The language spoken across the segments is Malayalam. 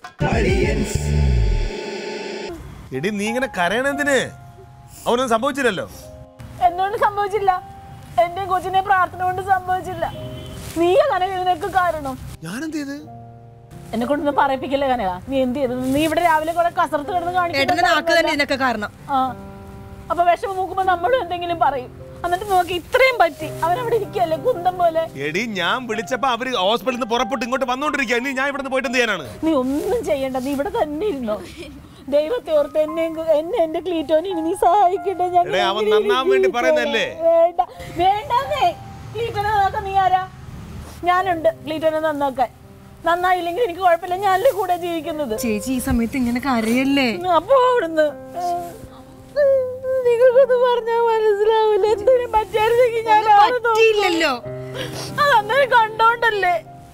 എടി നീ ഇങ്ങനെ കരയണെന്തിന് അവനൊന്നും സംഭവിച്ചില്ലല്ലോ എന്നോട് സംഭവിച്ചില്ല എന്റെ കൊച്ചിനെ പ്രാർത്ഥന കൊണ്ട് സംഭവിച്ചില്ല നീയ കനക ഇതിനൊക്കെ കാരണം ഞാനെന്ത് ചെയ്ത് എന്നെ കൊണ്ടൊന്നും പറയിപ്പിക്കില്ല കനക നീ എന്ത് ചെയ്തത് നീ ഇവിടെ രാവിലെ കുറെ കസർത്ത് കിടന്ന് ഏട്ടന്റെ നാക്ക് തന്നെ കാണിക്കുന്നു ഇതിനൊക്കെ കാരണം ആ അപ്പൊ വിഷമം നോക്കുമ്പോ നമ്മളും എന്തെങ്കിലും പറയും എന്നിട്ട് നോക്കി ഇത്രയും പറ്റി അവരവിടെ ഇരിക്കല്ലേ കുന്തം പോലെ എടി ഞാൻ വിളിച്ചപ്പോ അവര് ഹോസ്പിറ്റലിൽ നിന്ന് പുറപ്പെട്ട് ഇങ്ങോട്ട് വന്നോണ്ടിരിക്കുക ഇനി ഞാൻ ഇവിടെ നിന്ന് പോയിട്ട് എന്ത് ചെയ്യാനാണ് നീ ഒന്നും ചെയ്യണ്ട നീ ഇവിടെ തന്നെ ഇരുന്നോ ദൈവത്തെ ഓർത്ത് എന്നെ എന്നെ എന്റെ ക്ലീറ്റോനെ ഇനി നീ സഹായിക്കട്ടെ ഞാൻ എടേ, അവൻ ഇങ്ങനെ നന്നാവാൻ വേണ്ടി ഇരിക്കുകയാണ്. പറയുന്നതല്ലേ? വേണ്ട വേണ്ടെന്നേ ക്ലീറ്റോനെ നന്നാക്കാൻ നീ ആരാ ഞാനുണ്ട് ക്ലീറ്റോനെ നന്നാക്കാൻ നന്നായില്ലെങ്കിൽ എനിക്ക് കുഴപ്പമില്ല ഞാനല്ലേ കൂടെ ജീവിക്കുന്നത് ചേച്ചി ഈ സമയത്ത് ഇങ്ങനെ കരയല്ലേ അപ്പോ അവിടുന്ന് നിങ്ങൾക്കൊന്നും പറഞ്ഞാൽ മനസ്സിലാവില്ല എന്തിനും പറ്റായിരുന്നെങ്കിൽ ഞാൻ ആളെ നോക്കും. പറ്റിയില്ലല്ലോ അത് അന്നേരം കണ്ടോണ്ടല്ലേ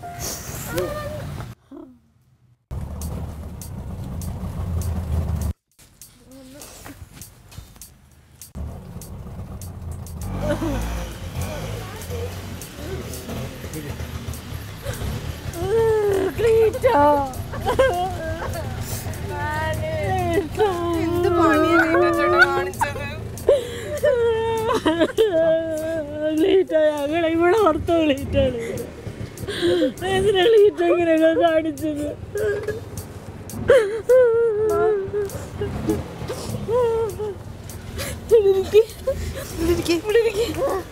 ക്ലീറ്റോ. എന്ത് പണിയാ ചേട്ടാ കാണിച്ചത് ക്ലീറ്റോ ഞങ്ങളെ ഇവിടെ ഓർത്തോ ക്ലീറ്റാണ് എന്തിനാ ക്ലീറ്റോ ഇങ്ങനെയൊക്കെ കാണിച്ചത് ഇരിക്ക്. ഇവിടെ ഇരിക്ക്.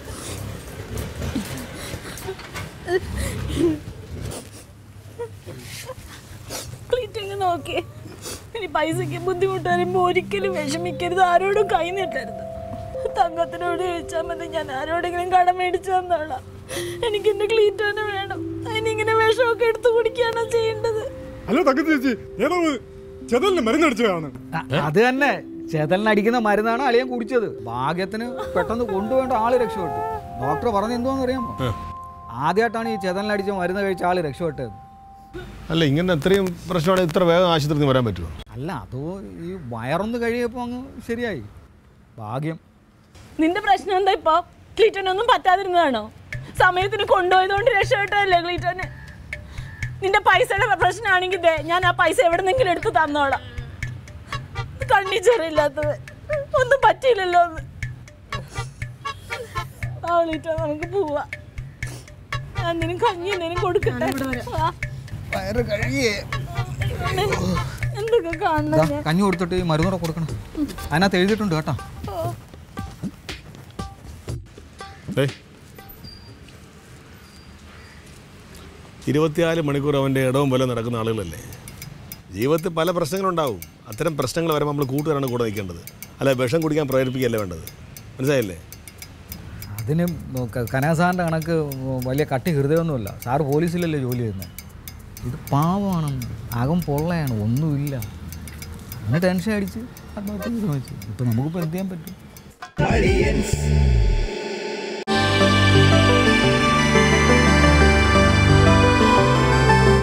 ക്ലീറ്റോ ഇങ്ങ് നോക്കിയേ ഇനി പൈസക്ക് ബുദ്ധിമുട്ട് വരുമ്പോൾ ഒരിക്കലും വിഷമിക്കരുത് ആരോടും കൈ നീട്ടരുത് തങ്കത്തിനോട് ചോദിച്ചാൽ മതി ഞാൻ ആരോടെങ്കിലും കടം മേടിച്ചു തന്നോളാം എനിക്ക് എന്റെ ക്ലീറ്റോനെ വേണം അതിനിങ്ങനെ വിഷമൊക്കെ എടുത്തു കുടിക്കുകയാണോ ചെയ്യേണ്ടത് അല്ല തങ്കത്തി ചേച്ചി ഏതാവ് ചെതലിന് മരുന്നടിച്ചതാണ് അ- അത് തന്നെ ചെതലിന് അടിക്കുന്ന മരുന്നാണ് അളിയൻ കുടിച്ചത് ഭാഗ്യത്തിന് പെട്ടെന്ന് കൊണ്ടുപോകേണ്ട ആള് രക്ഷപ്പെട്ടു ഡോക്ടർ പറഞ്ഞ എന്തോന്ന് അറിയാമോ ആദ്യമായിട്ടാണ് ഈ ചെതലിനടിച്ച മരുന്ന് കഴിച്ച ആള് രക്ഷപ്പെട്ടത് അല്ല ഇങ്ങനെ എത്രയും പ്രശ്നമാണ് ഇത്ര വേഗം ആശുപത്രിയിൽ വരാൻ പറ്റുമോ അല്ല അതോ ഈ വയറൊന്ന് കഴിയപ്പോൾ അങ്ങ് ശരിയായി ഭാഗ്യം നിന്റെ പ്രശ്നം എന്താ ഇപ്പൊ ക്ലീറ്റോനൊന്നും പറ്റാതിരുന്നതാണോ സമയത്തിന് കൊണ്ടുപോയതുകൊണ്ട് രക്ഷപ്പെട്ടതല്ലേ ക്ലീറ്റോന് നിന്റെ പൈസയുടെ പ്രശ്നമാണെങ്കിൽ ദേ ഞാൻ ആ പൈസ എവിടെന്നെങ്കിലും എടുത്ത് തന്നോളാം കണ്ണി ചെറിയില്ലാത്തത് ഒന്നും പറ്റിയില്ലല്ലോ ഒന്ന് ആ ക്ലീറ്റോ നമുക്ക് പോവാ ഞാൻ നിനും കഞ്ഞി എന്തെങ്കിലും കൊടുക്കട്ടെ വാ. വയറ് കഴിയേ എന്തൊക്കെ കാണണം ദാ, ഞാൻ കഞ്ഞി കൊടുത്തിട്ട് ഈ മരുന്നൂടെ കൊടുക്കണം അതിനകത്ത് എഴുതിയിട്ടുണ്ട് കേട്ടോ ഏയ്. ഇരുപത്തിനാല് മണിക്കൂർ അവൻ്റെ ഇടവും പോലെ നടക്കുന്ന ആളുകളല്ലേ ജീവിതത്തിൽ പല പ്രശ്നങ്ങളുണ്ടാവും അത്തരം പ്രശ്നങ്ങൾ വരുമ്പോൾ നമ്മൾ കൂട്ടുകാരാണ് കൂടെ നിൽക്കേണ്ടത് അല്ല വിഷം കുടിക്കാൻ പ്രേരിപ്പിക്കുകയല്ല വേണ്ടത് മനസ്സിലായില്ലേ അതിന് കനകസാറിൻ്റെ കണക്ക് വലിയ കട്ടി ഹൃദയമൊന്നുമില്ല സാറ് പോലീസിലല്ലേ ജോലി ചെയ്യുന്നത് ഇത് പാവമാണെന്ന് അകം പൊള്ളയാണ് ഒന്നുമില്ല അന്ന് ടെൻഷൻ അടിച്ച് ആത്മഹത്യ ചെയ്ത് വെച്ചു ഇപ്പം നമുക്കിപ്പോൾ എന്ത് ചെയ്യാൻ പറ്റും